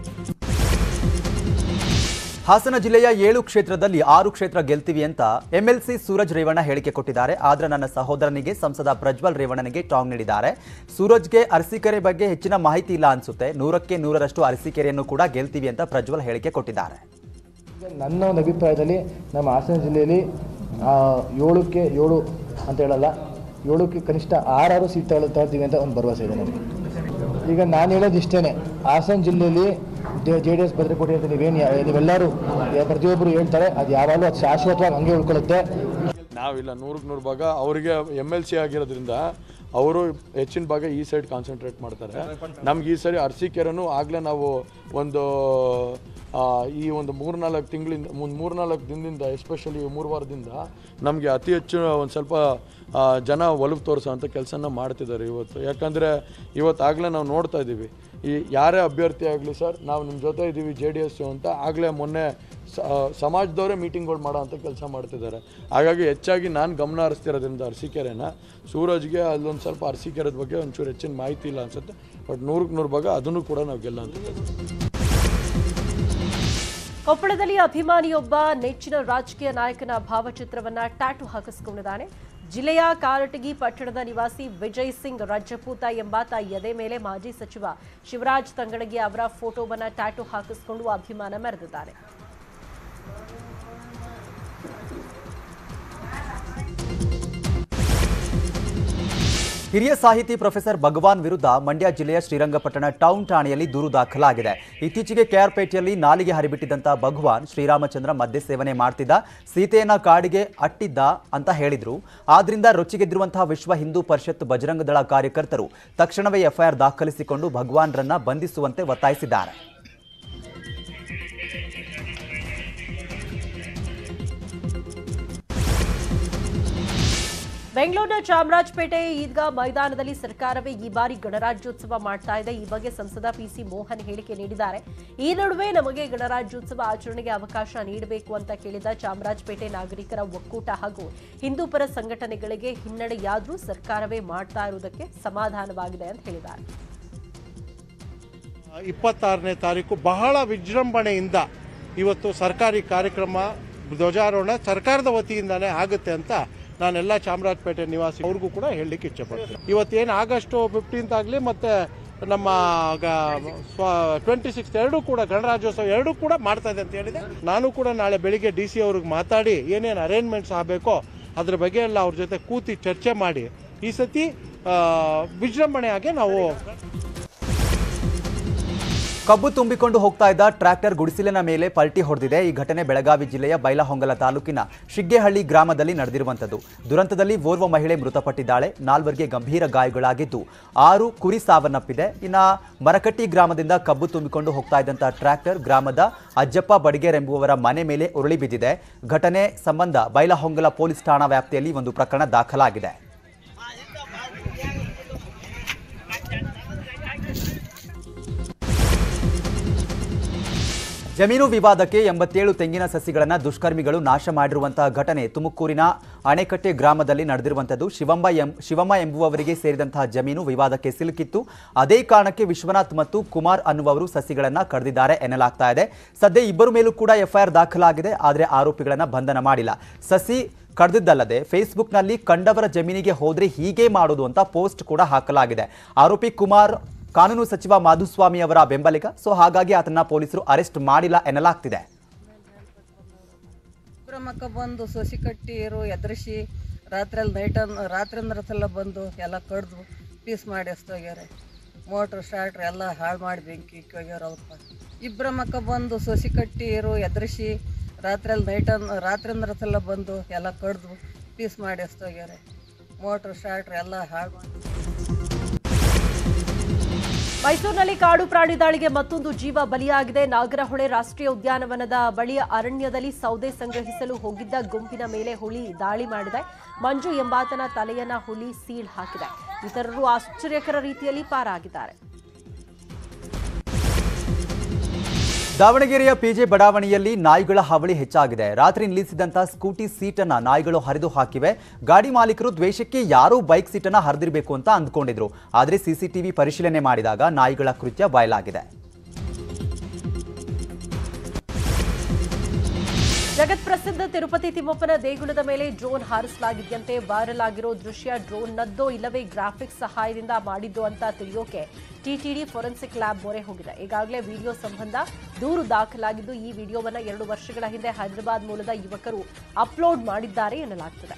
[SPEAKER 1] ಹಾಸನ ಜಿಲ್ಲೆಯ ಏಳು ಕ್ಷೇತ್ರದಲ್ಲಿ ಆರು ಕ್ಷೇತ್ರ ಗೆಲ್ತೀವಿ ಅಂತ ಎಂಎಲ್ಸಿ ಸೂರಜ್ ರೇವಣ್ಣ ಹೇಳಿಕೆ ಕೊಟ್ಟಿದ್ದಾರೆ ಆದ್ರೆ ನನ್ನ ಸಹೋದರನಿಗೆ ಸಂಸದ ಪ್ರಜ್ವಲ್ ರೇವಣ್ಣನಿಗೆ ಟಾಂಗ್ ನೀಡಿದ್ದಾರೆ ಸೂರಜ್ಗೆ ಅರಸೀಕೆರೆ ಬಗ್ಗೆ ಹೆಚ್ಚಿನ ಮಾಹಿತಿ ಇಲ್ಲ ಅನ್ಸುತ್ತೆ ನೂರಕ್ಕೆ ನೂರರಷ್ಟು ಅರಸೀಕೆರೆಯನ್ನು ಕೂಡ ಗೆಲ್ತೀವಿ ಅಂತ ಪ್ರಜ್ವಲ್ ಹೇಳಿಕೆ ಕೊಟ್ಟಿದ್ದಾರೆ
[SPEAKER 11] ನನ್ನ ಒಂದು ಅಭಿಪ್ರಾಯದಲ್ಲಿ ನಮ್ಮ ಹಾಸನ ಜಿಲ್ಲೆಯಲ್ಲಿ ಆ, ಏಳಕ್ಕೆ ಏಳು ಅಂತ ಹೇಳಲ್ಲ ಏಳಕ್ಕೆ ಕನಿಷ್ಠ ಆರಾರು ಸೀಟ್ ತಗೊಳ್ ತಗೊಳ್ತೀವಿ ಅಂತ ಒಂದು ಭರವಸೆ ಇದೆ ನನಗೆ ಈಗ ನಾನು ಹೇಳೋದು ಇಷ್ಟೇ ಹಾಸನ ಜಿಲ್ಲೆಯಲ್ಲಿ ಜೆ ಡಿ ಎಸ್ ಭದ್ರಕೋಟೆ ಅಂತ ನೀವೇನು ನೀವೆಲ್ಲರೂ ಯಾ- ಪ್ರತಿಯೊಬ್ಬರು ಹೇಳ್ತಾರೆ ಅದು ಯಾವಾಗಲೂ ಅದು ಶಾಶ್ವತವಾಗಿ ಹಂಗೆ ಉಳ್ಕೊಳ್ಳುತ್ತೆ
[SPEAKER 12] ನಾವಿಲ್ಲ ನೂರಕ್ಕೆ ನೂರು ಭಾಗ ಅವರಿಗೆ ಎಮ್ ಎಲ್ ಸಿ ಆಗಿರೋದ್ರಿಂದ ಅವರು ಹೆಚ್ಚಿನ ಭಾಗ ಈ ಸೈಡ್ ಕಾನ್ಸಂಟ್ರೇಟ್ ಮಾಡ್ತಾರೆ ನಮ್ಗೆ ಈ ಸರಿ ಅರಸೀಕೆರೆನೂ ಆಗಲೇ ನಾವು ಒಂದು ಆ, ಈ ಒಂದು ಮೂರ್ನಾಲ್ಕು ತಿಂಗಳಿಂದ ಒಂದು ಮೂರ್ನಾಲ್ಕು ದಿನದಿಂದ ಎಸ್ಪೆಷಲಿ ಮೂರು ವಾರದಿಂದ ನಮಗೆ ಅತಿ ಹೆಚ್ಚು ಒಂದು ಸ್ವಲ್ಪ ಆ, ಜನ ಒಲವು ತೋರಿಸೋ ಅಂಥ ಕೆಲಸನ ಮಾಡ್ತಿದ್ದಾರೆ ಇವತ್ತು ಯಾಕಂದರೆ ಇವತ್ತಾಗಲೇ ನಾವು ನೋಡ್ತಾ ಇದ್ದೀವಿ ಈ ಯಾರೇ ಅಭ್ಯರ್ಥಿ ಆಗಲಿ ಸರ್ ನಾವು ನಿಮ್ಮ ಜೊತೆ ಇದ್ದೀವಿ ಜೆ ಡಿ ಎಸ್ಸು ಅಂತ ಆಗಲೇ ಮೊನ್ನೆ ಸ- ಆ, ಸಮಾಜದವರೇ ಮೀಟಿಂಗ್ಗಳು ಮಾಡೋ ಅಂಥ ಕೆಲಸ ಮಾಡ್ತಿದ್ದಾರೆ ಹಾಗಾಗಿ ಹೆಚ್ಚಾಗಿ ನಾನು ಗಮನ ಹರಿಸ್ತಿರೋದ್ರಿಂದ ಅರಸೀಕೆರೆನ ಸೂರಜ್ಗೆ ಅಲ್ಲೊಂದು ಸ್ವಲ್ಪ ಅರಸೀಕೆರೆದ ಬಗ್ಗೆ ಒಂಚೂರು ಹೆಚ್ಚಿನ ಮಾಹಿತಿ ಇಲ್ಲ ಅನ್ಸುತ್ತೆ ಬಟ್ ನೂರಕ್ಕೆ ನೂರು ಭಾಗ ಅದನ್ನು ಕೂಡ ನಾವು ಗೆಲ್ಲ ಅಂತ
[SPEAKER 2] ಕೊಪ್ಪಳದಲ್ಲಿ ಅಭಿಮಾನಿಯೊಬ್ಬ ನೆಚ್ಚಿನ ರಾಜಕೀಯ ನಾಯಕನ ಭಾವಚಿತ್ರವನ್ನ ಟ್ಯಾಟು ಹಾಕಿಸಿಕೊಂಡಿದ್ದಾನೆ ಜಿಲ್ಲೆಯ ಕಾರಟಗಿ ಪಟ್ಟಣದ ನಿವಾಸಿ ವಿಜಯ್ ಸಿಂಗ್ ರಜಪೂತ ಎಂಬಾತ ಎದೆ ಮೇಲೆ ಮಾಜಿ ಸಚಿವ ಶಿವರಾಜ್ ತಂಗಡಗಿ ಅವರ ಫೋಟೋವನ್ನ ಟ್ಯಾಟು ಹಾಕಿಸಿಕೊಂಡು ಅಭಿಮಾನ ಮೆರೆದಿದ್ದಾರೆ
[SPEAKER 1] ಹಿರಿಯ ಸಾಹಿತಿ ಪ್ರೊಫೆಸರ್ ಭಗವಾನ್ ವಿರುದ್ಧ ಮಂಡ್ಯ ಜಿಲ್ಲೆಯ ಶ್ರೀರಂಗಪಟ್ಟಣ ಟೌನ್ ಠಾಣೆಯಲ್ಲಿ ದೂರು ದಾಖಲಾಗಿದೆ ಇತ್ತೀಚೆಗೆ ಕೆಆರ್ಪೇಟೆಯಲ್ಲಿ ನಾಲಿಗೆ ಹರಿಬಿಟ್ಟಿದ್ದಂಥ ಭಗವಾನ್ ಶ್ರೀರಾಮಚಂದ್ರ ಮದ್ಯ ಸೇವನೆ ಮಾಡ್ತಿದ್ದ ಸೀತೆಯನ್ನ ಕಾಡಿಗೆ ಅಟ್ಟಿದ್ದ ಅಂತ ಹೇಳಿದ್ರು ಆದ್ರಿಂದ ರೊಚ್ಚಿಗೆದ್ದಿರುವಂತಹ ವಿಶ್ವ ಹಿಂದೂ ಪರಿಷತ್ ಬಜರಂಗ ದಳ ಕಾರ್ಯಕರ್ತರು ತಕ್ಷಣವೇ ಎಫ್ಐಆರ್ ದಾಖಲಿಸಿಕೊಂಡು ಭಗವಾನ್ರನ್ನ ಬಂಧಿಸುವಂತೆ ಒತ್ತಾಯಿಸಿದ್ದಾರೆ
[SPEAKER 2] ಬೆಂಗಳೂರಿನ ಚಾಮರಾಜಪೇಟೆ ಈದ್ಗಾ ಮೈದಾನದಲ್ಲಿ ಸರ್ಕಾರವೇ ಈ ಬಾರಿ ಗಣರಾಜ್ಯೋತ್ಸವ ಮಾಡ್ತಾ ಇದೆ ಈ ಬಗ್ಗೆ ಸಂಸದ ಪಿಸಿ ಮೋಹನ್ ಹೇಳಿಕೆ ನೀಡಿದ್ದಾರೆ ಈ ನಡುವೆ ನಮಗೆ ಗಣರಾಜ್ಯೋತ್ಸವ ಆಚರಣೆಗೆ ಅವಕಾಶ ನೀಡಬೇಕು ಅಂತ ಕೇಳಿದ ಚಾಮರಾಜಪೇಟೆ ನಾಗರಿಕರ ಒಕ್ಕೂಟ ಹಾಗೂ ಹಿಂದೂಪರ ಸಂಘಟನೆಗಳಿಗೆ ಹಿನ್ನಡೆಯಾದರೂ ಸರ್ಕಾರವೇ ಮಾಡ್ತಾ ಇರುವುದಕ್ಕೆ ಸಮಾಧಾನವಾಗಿದೆ ಅಂತ ಹೇಳಿದ್ದಾರೆ
[SPEAKER 13] ಇಪ್ಪತ್ತಾರನೇ ತಾರೀಕು ಬಹಳ ವಿಜೃಂಭಣೆಯಿಂದ ಇವತ್ತು ಸರ್ಕಾರಿ ಕಾರ್ಯಕ್ರಮ ಧ್ವಜಾರೋಹಣ ಸರ್ಕಾರದ ವತಿಯಿಂದಾನೇ ಆಗುತ್ತೆ ಅಂತ ನಾನೆಲ್ಲ ಚಾಮರಾಜಪೇಟೆ ನಿವಾಸಿ ಅವ್ರಿಗೂ ಕೂಡ ಹೇಳಲಿಕ್ಕೆ ಇಚ್ಛೆಪಡ್ತೀನಿ ಇವತ್ತೇನು ಆಗಸ್ಟ್ ಫಿಫ್ಟೀನ್ತ್ ಆಗಲಿ ಮತ್ತು ನಮ್ಮ ಟ್ವೆಂಟಿ ಸಿಕ್ಸ್ ಎರಡೂ ಕೂಡ ಗಣರಾಜ್ಯೋತ್ಸವ ಎರಡೂ ಕೂಡ ಮಾಡ್ತಾ ಇದೆ ಅಂತ ಹೇಳಿದೆ ನಾನು ಕೂಡ ನಾಳೆ ಬೆಳಿಗ್ಗೆ ಡಿ ಸಿ ಅವ್ರಿಗೆ ಮಾತಾಡಿ ಏನೇನು ಅರೇಂಜ್ಮೆಂಟ್ಸ್ ಆಗಬೇಕೋ ಅದ್ರ ಬಗ್ಗೆ ಎಲ್ಲ ಅವ್ರ ಜೊತೆ ಕೂತಿ ಚರ್ಚೆ ಮಾಡಿ ಈ ಸತಿ ಆ, ವಿಜೃಂಭಣೆಯಾಗಿ ನಾವು
[SPEAKER 1] ಕಬ್ಬು ತುಂಬಿಕೊಂಡು ಹೋಗ್ತಾ ಇದ್ದ ಟ್ರ್ಯಾಕ್ಟರ್ ಗುಡಿಸಿಲಿನ ಮೇಲೆ ಪಲ್ಟಿ ಹೊಡೆದಿದೆ ಈ ಘಟನೆ ಬೆಳಗಾವಿ ಜಿಲ್ಲೆಯ ಬೈಲಹೊಂಗಲ ತಾಲೂಕಿನ ಶಿಗ್ಗೆಹಳ್ಳಿ ಗ್ರಾಮದಲ್ಲಿ ನಡೆದಿರುವಂಥದ್ದು ದುರಂತದಲ್ಲಿ ಓರ್ವ ಮಹಿಳೆ ಮೃತಪಟ್ಟಿದ್ದಾಳೆ ನಾಲ್ವರಿಗೆ ಗಂಭೀರ ಗಾಯಗಳಾಗಿದ್ದು ಆರು ಕುರಿ ಸಾವನ್ನಪ್ಪಿದೆ ಇನ್ನ ಮರಕಟ್ಟಿ ಗ್ರಾಮದಿಂದ ಕಬ್ಬು ತುಂಬಿಕೊಂಡು ಹೋಗ್ತಾ ಇದ್ದಂತಹ ಟ್ರ್ಯಾಕ್ಟರ್ ಗ್ರಾಮದ ಅಜ್ಜಪ್ಪ ಬಡಿಗೇರ್ ಎಂಬುವರ ಮನೆ ಮೇಲೆ ಉರುಳಿ ಬಿದ್ದಿದೆ ಘಟನೆ ಸಂಬಂಧ ಬೈಲಹೊಂಗಲ ಪೊಲೀಸ್ ಠಾಣಾ ವ್ಯಾಪ್ತಿಯಲ್ಲಿ ಒಂದು ಪ್ರಕರಣ ದಾಖಲಾಗಿದೆ ಜಮೀನು ವಿವಾದಕ್ಕೆ ಎಂಬತ್ತೇಳು ತೆಂಗಿನ ಸಸಿಗಳನ್ನು ದುಷ್ಕರ್ಮಿಗಳು ನಾಶ ಮಾಡಿರುವಂತಹ ಘಟನೆ ತುಮಕೂರಿನ ಅಣೆಕಟ್ಟೆ ಗ್ರಾಮದಲ್ಲಿ ನಡೆದಿರುವಂಥದ್ದು ಶಿವಮ್ಮ ಎಂ ಶಿವಮ್ಮ ಎಂಬುವವರಿಗೆ ಸೇರಿದಂತಹ ಜಮೀನು ವಿವಾದಕ್ಕೆ ಸಿಲುಕಿತ್ತು ಅದೇ ಕಾರಣಕ್ಕೆ ವಿಶ್ವನಾಥ್ ಮತ್ತು ಕುಮಾರ್ ಅನ್ನುವವರು ಸಸಿಗಳನ್ನು ಕಡಿದಿದ್ದಾರೆ ಎನ್ನಲಾಗ್ತಾ ಇದೆ ಸದ್ಯ ಇಬ್ಬರ ಮೇಲೂ ಕೂಡ ಎಫ್ಐಆರ್ ದಾಖಲಾಗಿದೆ ಆದರೆ ಆರೋಪಿಗಳನ್ನು ಬಂಧನ ಮಾಡಿಲ್ಲ ಸಸಿ ಕಡ್ದಿದ್ದಲ್ಲದೆ ಫೇಸ್ಬುಕ್ನಲ್ಲಿ ಕಂಡವರ ಜಮೀನಿಗೆ ಹೋದ್ರೆ ಹೀಗೆ ಮಾಡೋದು ಅಂತ ಪೋಸ್ಟ್ ಕೂಡ ಹಾಕಲಾಗಿದೆ ಆರೋಪಿ ಕುಮಾರ್ ಕಾನೂನು ಸಚಿವ ಮಾಧುಸ್ವಾಮಿ ಅವರ ಬೆಂಬಲಿಗ ಸೊ ಹಾಗಾಗಿ ಆತನ ಪೊಲೀಸರು ಅರೆಸ್ಟ್ ಮಾಡಿಲ್ಲ ಎನ್ನಲಾಗ್ತಿದೆ
[SPEAKER 14] ಕ್ರಮಕ್ಕೆ ಬಂದು ಸೊಸಿ ಕಟ್ಟಿರು ಎದುರಿಸಿ ರಾತ್ರಿಯಲ್ಲಿ ನೈಟ್ ರಾತ್ರಿ ಅಂದ್ರಸೆಲ್ಲ ಬಂದು ಎಲ್ಲ ಕಡ್ದು ಪೀಸ್ ಮಾಡಿ ಎಸ್ತೋಗ್ಯಾರೆ ಮೋಟ್ರ್ ಸ್ಟಾರ್ಟ್ರ್ ಎಲ್ಲ ಹಾಳು ಮಾಡಿ ಬೆಂಕಿ ಇಕ್ಕಿ ಹೋಗ್ಯಾರ ಅವ್ರ ಇಬ್ಬರ ಮಕ್ಕ ಬಂದು ಸೊಸಿ ಕಟ್ಟಿರು ಎದುರಿಸಿ ರಾತ್ರಿಯಲ್ಲಿ ನೈಟ್ ರಾತ್ರಿ ಅಂದ್ರಸೆಲ್ಲ ಬಂದು ಎಲ್ಲ ಕಡ್ದು ಪೀಸ್ ಮಾಡಿ ಎಸ್ತೋಗ್ಯಾರೆ ಮೋಟ್ರ್ ಸ್ಟಾರ್ಟ್ರ್ ಎಲ್ಲ ಹಾಳು ಮಾಡಿ
[SPEAKER 2] ಮೈಸೂರಿನಲ್ಲಿ ಕಾಡು ಪ್ರಾಣಿ ದಾಳಿಗೆ ಮತ್ತೊಂದು ಜೀವ ಬಲಿಯಾಗಿದೆ ನಾಗರಹೊಳೆ ರಾಷ್ಟ್ರೀಯ ಉದ್ಯಾನವನದ ಬಳಿಯ ಅರಣ್ಯದಲ್ಲಿ ಸೌದೆ ಸಂಗ್ರಹಿಸಲು ಹೋಗಿದ್ದ ಗುಂಪಿನ ಮೇಲೆ ಹುಲಿ ದಾಳಿ ಮಾಡಿದೆ ಮಂಜು ಎಂಬಾತನ ತಲೆಯನ್ನ ಹುಲಿ ಸೀಳ್ ಹಾಕಿದೆ ಇತರರು ಆಶ್ಚರ್ಯಕರ ರೀತಿಯಲ್ಲಿ ಪಾರಾಗಿದ್ದಾರೆ
[SPEAKER 1] ದಾವಣಗೆರೆಯ ಪಿಜೆ ಬಡಾವಣೆಯಲ್ಲಿ ನಾಯಿಗಳ ಹಾವಳಿ ಹೆಚ್ಚಾಗಿದೆ ರಾತ್ರಿ ನಿಲ್ಲಿಸಿದಂತ ಸ್ಕೂಟಿ ಸೀಟನ್ನ ನಾಯಿಗಳು ಹರಿದು ಹಾಕಿವೆ ಗಾಡಿ ಮಾಲೀಕರು ದ್ವೇಷಕ್ಕೆ ಯಾರೋ ಬೈಕ್ ಸೀಟನ್ನ ಹರಿದಿರಬೇಕು ಅಂತ ಅಂದ್ಕೊಂಡಿದ್ರು ಆದರೆ ಸಿಸಿಟಿವಿ ಪರಿಶೀಲನೆ ಮಾಡಿದಾಗ ನಾಯಿಗಳ ಕೃತ್ಯ ಬಯಲಾಗಿದೆ
[SPEAKER 2] ಜಗತ್ ಪ್ರಸಿದ್ಧ ತಿರುಪತಿ ತಿಮ್ಮಪ್ಪನ ದೇಗುಲದ ಮೇಲೆ ಡ್ರೋನ್ ಹಾರಿಸಲಾಗಿದ್ದಂತೆ ವೈರಲ್ ಆಗಿರೋ ದೃಶ್ಯ ಡ್ರೋನ್ ನದ್ದೋ ಇಲ್ಲವೇ ಗ್ರಾಫಿಕ್ಸ್ ಸಹಾಯದಿಂದ ಮಾಡಿದ್ದು ಅಂತ ತಿಳಿಯೋಕೆ ಟಿಟಿಡಿ ಫೊರೆನ್ಸಿಕ್ ಲ್ಯಾಬ್ ಮೊರೆ ಹೋಗಿದೆ ಈಗಾಗಲೇ ವಿಡಿಯೋ ಸಂಬಂಧ ದೂರು ದಾಖಲಾಗಿದ್ದು ಈ ವಿಡಿಯೋವನ್ನ ಎರಡು ವರ್ಷಗಳ ಹಿಂದೆ ಹೈದರಾಬಾದ್ ಮೂಲದ ಯುವಕರು ಅಪ್ಲೋಡ್ ಮಾಡಿದ್ದಾರೆ ಎನ್ನಲಾಗ್ತಿದೆ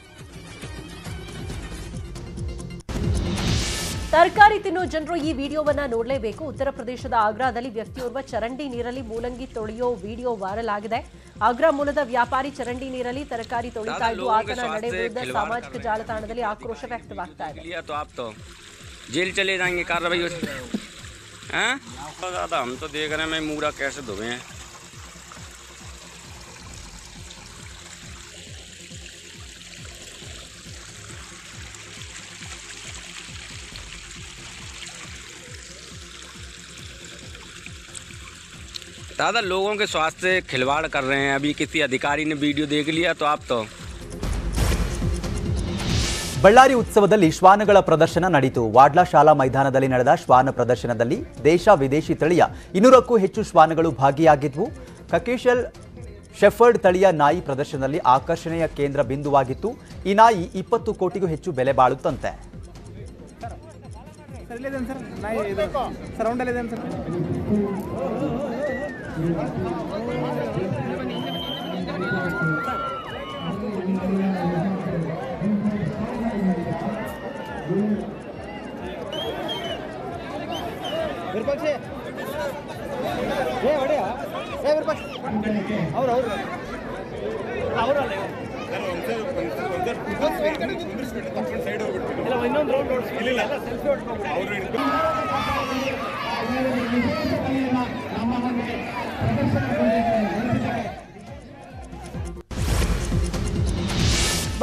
[SPEAKER 2] ತರಕಾರಿ ತಿನ್ನೋ ಜನರು ಈ ವಿಡಿಯೋವನ್ನ ನೋಡಲೇಬೇಕು ಉತ್ತರ ಪ್ರದೇಶದ ಆಗ್ರಾದಲ್ಲಿ ವ್ಯಕ್ತಿಯೋರ್ವ ಚರಂಡಿ ನೀರಲ್ಲಿ ಮೂಲಂಗಿ ತೊಳೆಯೋ ವಿಡಿಯೋ ವೈರಲ್ ಆಗಿದೆ ಆಗ್ರಾ ಮೂಲದ ವ್ಯಾಪಾರಿ ಚರಂಡಿ ನೀರಲ್ಲಿ ತರಕಾರಿ ತೊಳಿತಾ ಇದ್ದು ಆತನ ನಡೆ ವಿರುದ್ಧ ಸಾಮಾಜಿಕ ಜಾಲತಾಣದಲ್ಲಿ ಆಕ್ರೋಶ ವ್ಯಕ್ತವಾಗ್ತಾ ಇದೆ
[SPEAKER 15] लिया तो आप तो जेल चले जाएंगे कार्रवाई हो हैं तो दादा हम तो देख रहे हैं मैं मूरा कैसे धोए हैं दादा लोगों के स्वास्थ्य से खिलवाड़ कर रहे हैं अभी किसी अधिकारी ने वीडियो देख लिया तो आप तो
[SPEAKER 1] ಬಳ್ಳಾರಿ ಉತ್ಸವದಲ್ಲಿ ಶ್ವಾನಗಳ ಪ್ರದರ್ಶನ ನಡೆಯಿತು ವಾಡ್ಲಾ ಶಾಲಾ ಮೈದಾನದಲ್ಲಿ ನಡೆದ ಶ್ವಾನ ಪ್ರದರ್ಶನದಲ್ಲಿ ದೇಶ ವಿದೇಶಿ ತಳಿಯ ಇನ್ನೂರಕ್ಕೂ ಹೆಚ್ಚು ಶ್ವಾನಗಳು ಭಾಗಿಯಾಗಿದ್ವು ಕಕೇಶಲ್ ಶೆಫರ್ಡ್ ತಳಿಯ ನಾಯಿ ಪ್ರದರ್ಶನದಲ್ಲಿ ಆಕರ್ಷಣೆಯ ಕೇಂದ್ರ ಬಿಂದುವಾಗಿತ್ತು ಈ ನಾಯಿ ಇಪ್ಪತ್ತು ಕೋಟಿಗೂ ಹೆಚ್ಚು ಬೆಲೆ ಬಾಳುತ್ತಂತೆ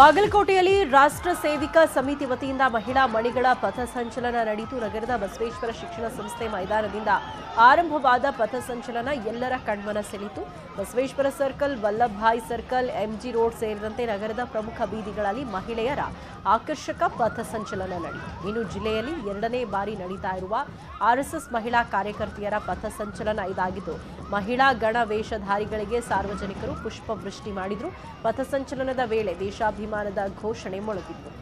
[SPEAKER 2] ಬಾಗಲಕೋಟೆಯಲ್ಲಿ ರಾಷ್ಟ್ರ ಸೇವಿಕಾ ಸಮಿತಿ ವತಿಯಿಂದ ಮಹಿಳಾ ಮಣಿಗಳ ಪಥಸಂಚಲನ ನಡೆಯಿತು ನಗರದ ಬಸವೇಶ್ವರ ಶಿಕ್ಷಣ ಸಂಸ್ಥೆ ಮೈದಾನದಿಂದ ಆರಂಭವಾದ ಪಥಸಂಚಲನ ಎಲ್ಲರ ಕಣ್ಮನ ಸೆಳೆಯಿತು Basaveshwara circle Vallabhbhai circle MG road ಸೇರಿದಂತೆ ನಗರದ ಪ್ರಮುಖ ಬೀದಿಗಳಲ್ಲಿ ಮಹಿಳೆಯರ ಆಕರ್ಷಕ ಪಥಸಂಚಲನ ನಡೆಯಿತು ಇನ್ನು ಜಿಲ್ಲೆಯಲ್ಲಿ ಎರಡನೇ ಬಾರಿ ನಡೀತಾ ಇರುವ ಆರ್ಎಸ್ಎಸ್ ಮಹಿಳಾ ಕಾರ್ಯಕರ್ತೆಯರ ಪಥಸಂಚಲನ ಇದಾಗಿದ್ದು ಮಹಿಳಾ ಗಣ ವೇಷಧಾರಿಗಳಿಗೆ ಸಾರ್ವಜನಿಕರು ಪುಷ್ಪವೃಷ್ಟಿ ಮಾಡಿದ್ರು ಪಥಸಂಚಲನದ ವೇಳೆ ದೇಶಾಭಿಮಾನದ ಘೋಷಣೆ ಮೊಳಗಿತ್ತು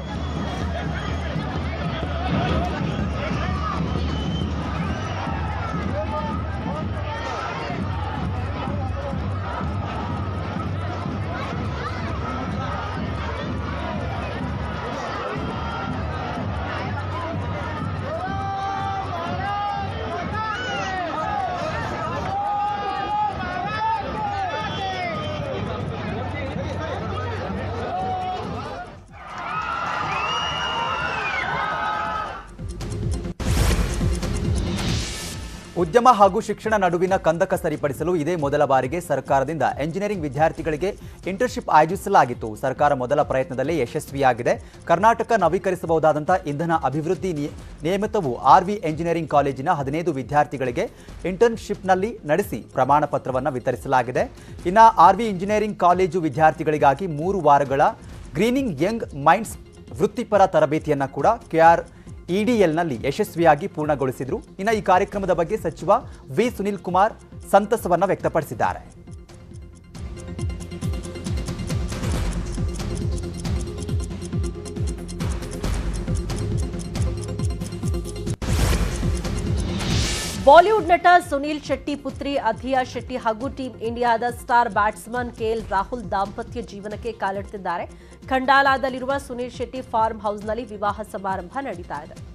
[SPEAKER 1] ಉದ್ಯಮ ಹಾಗೂ ಶಿಕ್ಷಣ ನಡುವಿನ ಕಂದಕ ಸರಿಪಡಿಸಲು ಇದೇ ಮೊದಲ ಬಾರಿಗೆ ಸರ್ಕಾರದಿಂದ ಎಂಜಿನಿಯರಿಂಗ್ ವಿದ್ಯಾರ್ಥಿಗಳಿಗೆ ಇಂಟರ್ನ್ಶಿಪ್ ಆಯೋಜಿಸಲಾಗಿತ್ತು ಸರ್ಕಾರ ಮೊದಲ ಪ್ರಯತ್ನದಲ್ಲೇ ಯಶಸ್ವಿಯಾಗಿದೆ ಕರ್ನಾಟಕ ನವೀಕರಿಸಬಹುದಾದಂಥ ಇಂಧನ ಅಭಿವೃದ್ಧಿ ನಿ- ನೇಮಿತವು ಆರ್ವಿ ಎಂಜಿನಿಯರಿಂಗ್ ಕಾಲೇಜಿನ ಹದಿನೈದು ವಿದ್ಯಾರ್ಥಿಗಳಿಗೆ ಇಂಟರ್ನ್ಶಿಪ್ನಲ್ಲಿ ನಡೆಸಿ ಪ್ರಮಾಣ ಪತ್ರವನ್ನು ವಿತರಿಸಲಾಗಿದೆ ಇನ್ನು ಆರ್ವಿ ಇಂಜಿನಿಯರಿಂಗ್ ಕಾಲೇಜು ವಿದ್ಯಾರ್ಥಿಗಳಿಗಾಗಿ ಮೂರು ವಾರಗಳ ಗ್ರೀನಿಂಗ್ ಯಂಗ್ ಮೈಂಡ್ಸ್ ವೃತ್ತಿಪರ ತರಬೇತಿಯನ್ನು ಕೂಡ ಕೆಆರ್ ಇಡಿಎಲ್ನಲ್ಲಿ ಯಶಸ್ವಿಯಾಗಿ ಪೂರ್ಣಗೊಳಿಸಿದ್ರು ಇನ್ನು ಈ ಕಾರ್ಯಕ್ರಮದ ಬಗ್ಗೆ ಸಚಿವ ವಿ ಸುನಿಲ್ ಕುಮಾರ್ ಸಂತಸವನ್ನ ವ್ಯಕ್ತಪಡಿಸಿದ್ದಾರೆ
[SPEAKER 2] ಬಾಲಿವುಡ್ ನಟ ಸುನೀಲ್ ಶೆಟ್ಟಿ ಪುತ್ರಿ ಅಧಿಯಾ ಶೆಟ್ಟಿ ಹಾಗೂ ಟೀಂ ಇಂಡಿಯಾದ ಸ್ಟಾರ್ ಬ್ಯಾಟ್ಸ್ಮನ್ ಕೆಎಲ್ ರಾಹುಲ್ ದಾಂಪತ್ಯ ಜೀವನಕ್ಕೆ ಕಾಲಿಡ್ತಿದ್ದಾರೆ ಖಂಡಾಲಾದಲ್ಲಿರುವ ಸುನೀಲ್ ಶೆಟ್ಟಿ ಫಾರ್ಮ್ ಹೌಸ್ನಲ್ಲಿ ವಿವಾಹ ಸಮಾರಂಭ ನಡೀತಾ ಇದೆ